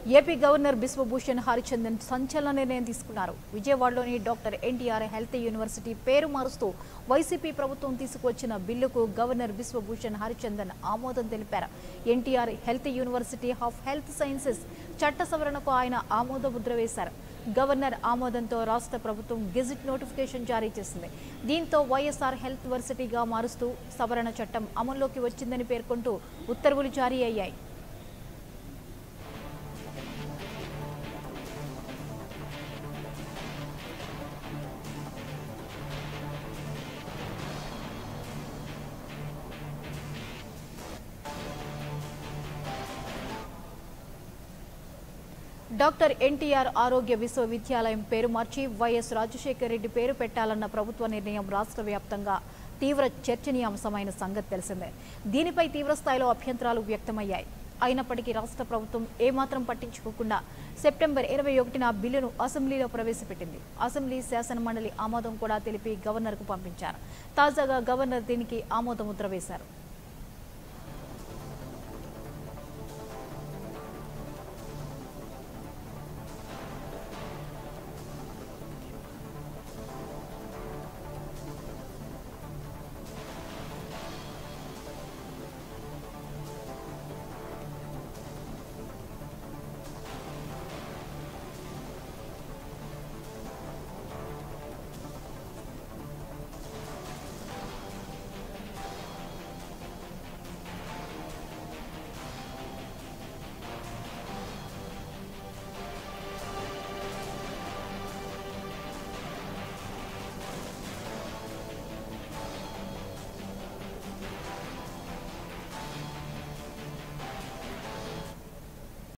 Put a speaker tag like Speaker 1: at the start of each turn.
Speaker 1: AP governor Biswabhusan Harichandan సంచలన నిర్ణయం తీసుకున్నారు విజయవాడలోని డాక్టర్ ఎన్టీఆర్ హెల్త్ యూనివర్సిటీ పేరు మారుస్తూ వైసీపీ ప్రభుత్వం తీసుకువచ్చిన బిల్లుకు గవర్నర్ బిశ్వభూషణ్ హరిచందన్ ఆమోదం తెలిపారు NTR health university of health sciences చట్ట సవరణకు ఆయన ఆమోద ముద్ర వేశారు గవర్నర్ ఆమోదంతో రాష్ట్ర ప్రభుత్వం గెజిట్ నోటిఫికేషన్ జారీ చేసింది దీంతో వైఎస్ఆర్ హెల్త్ వర్సిటీగా మారుస్తూ సవరణ చట్టం అమల్లోకి వచ్చిందని పేర్కొంటూ ఉత్తర్వులు జారీ అయ్యాయి డాక్టర్ ఎన్టీఆర్ ఆరోగ్య విశ్వవిద్యాలయం పేరు మార్చి వైఎస్ రాజశేఖర రెడ్డి పేరు పెట్టాలన్న ప్రభుత్వ నిర్ణయం రాష్ట్ర వ్యాప్తంగా తీవ్ర చర్చనీయాంశమైన సంగతి తెలిసిందే దీనిపై తీవ్ర స్థాయిలో అభ్యంతరాలు వ్యక్తమయ్యాయి అయినప్పటికీ రాష్ట్ర ప్రభుత్వం ఏమాత్రం పట్టించుకోకుండా సెప్టెంబర్ ఇరవై ఒకటిన బిల్లును అసెంబ్లీలో ప్రవేశపెట్టింది అసెంబ్లీ శాసన మండలి ఆమోదం కూడా తెలిపి గవర్నర్కు పంపించారు తాజాగా గవర్నర్ దీనికి ఆమోద ముద్ర వేశారు